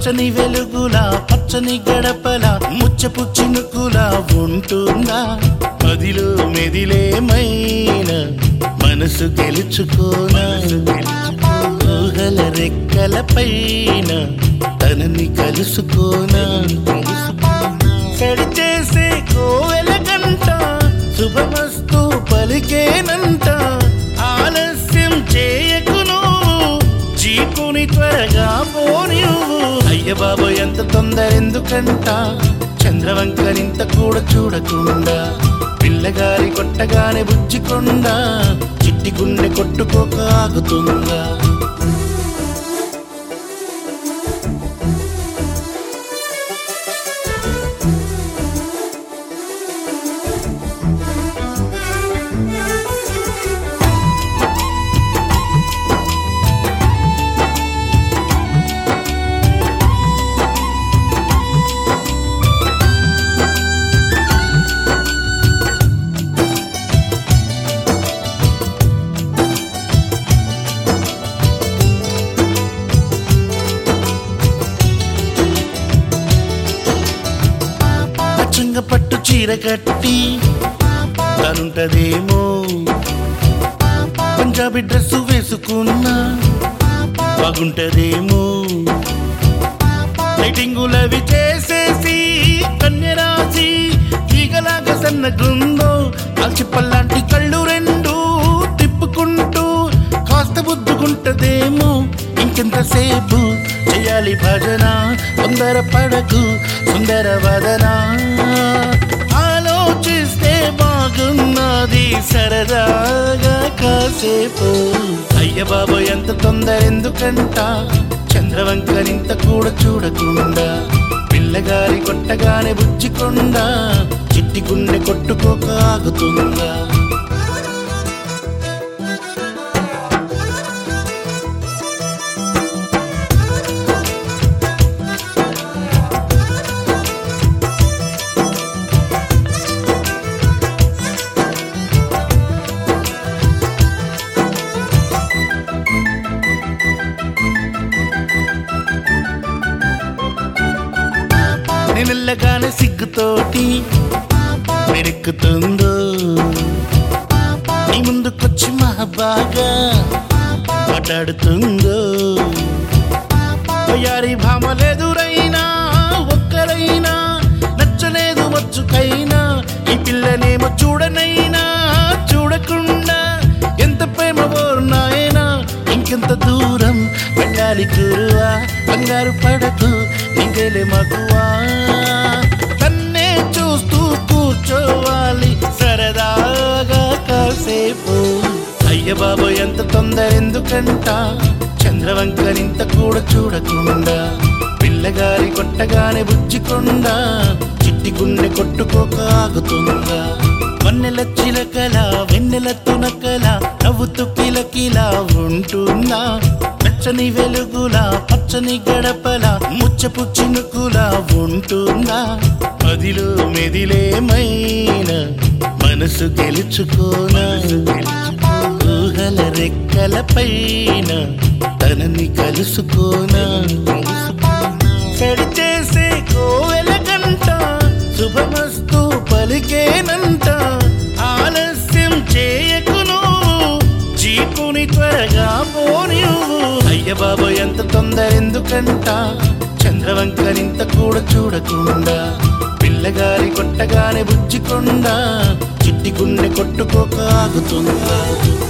వెచ్చని వెలుగుల పచ్చని గడపల ముచ్చపు చినుకుల ఉంటుందా మదిలో మెదిలేమైన మనసు గెలుచుకోనా ఊహల రెక్కల పైన తనని కలుసుకోనా సడి చేసే కోవెల గంట శుభమస్తు పలికేనంట ఆలస్యం చేయకును చీకుని త్వరగా పోని అయ్య బాబు ఎంత తొందర ఎందుకంట చంద్రవంకరింత కూడా చూడకుండా పిల్లగారి కొట్టగానే బుజ్జికొండా చిట్టి గుండె కొట్టుకోక ఆగుతుందా పచ్చంగ పట్టు చీర కట్టి తనుంటదేమో పంజాబీ డ్రెస్ వేసుకున్నా బాగుంటదేమో లైటింగులవి చేసేసి కన్యరాసి తీగలాగా సన్నగుందో కాల్చిప్పల్లాంటి కళ్ళు రెండు తిప్పుకుంటూ కాస్త బుద్ధుకుంటదేమో ఇంకెంతసేపు చేయాలి భజన తొందర పడకు సుందర వదన ఆలోచిస్తే బాగున్నది సరదాగా కాసేపు అయ్య బాబు ఎంత తొందర ఎందుకంట చంద్రవంకరింత కూడా చూడకుండా పిల్లగారి కొట్టగానే బుజ్జికొండా చిట్టి గుండె కొట్టుకోక ఆగుతుందా నిన్నగానే సిగ్గుతోటి మెరుక్కుతుందో నీ ముందుకొచ్చి మహాబాగా మాట్లాడుతుందో యారి భామలెదురైనా ఒక్కరైనా నచ్చలేదు మచ్చుకైనా ఈ పిల్లనేమో చూడనైనా చూడకుండా ఎంత ప్రేమ నాయనా ఇంకెంత దూరం వెళ్ళాలి గురువా బంగారు పడకు నీకేలే మగువా తన్నే చూస్తూ కూర్చోవాలి సరదాగా కాసేపు అయ్య బాబు ఎంత తొందర ఎందుకంట చంద్రవంకరింత కూడా చూడకుండా పిల్లగారి కొట్టగానే బుజ్జికొండా చిట్టి గుండె కొట్టుకోక ఆగుతుందా వన్నెల చిలకల వెన్నెల తునకల నవ్వుతూ కిలకిలా ఉంటున్నా వెచ్చని వెలుగుల పచ్చని గడపల ముచ్చపు చినుకుల ఉంటున్నా మదిలో మెదిలేమైన మనసు గెలుచుకోనా ఊహల రెక్కల పైన తనని కలుసుకోనా సడి చేసే కోవెల గంట శుభమస్తు పలికేనంట ఆలస్యం చేయకును చీకుని త్వరగా పోని అయ్య బాబు ఎంత తొందర ఎందుకంట చంద్రవంకరింత కూడా చూడకుండా పిల్లగారి కొట్టగానే బుజ్జికొండా చిట్టి గుండె కొట్టుకోక ఆగుతుందా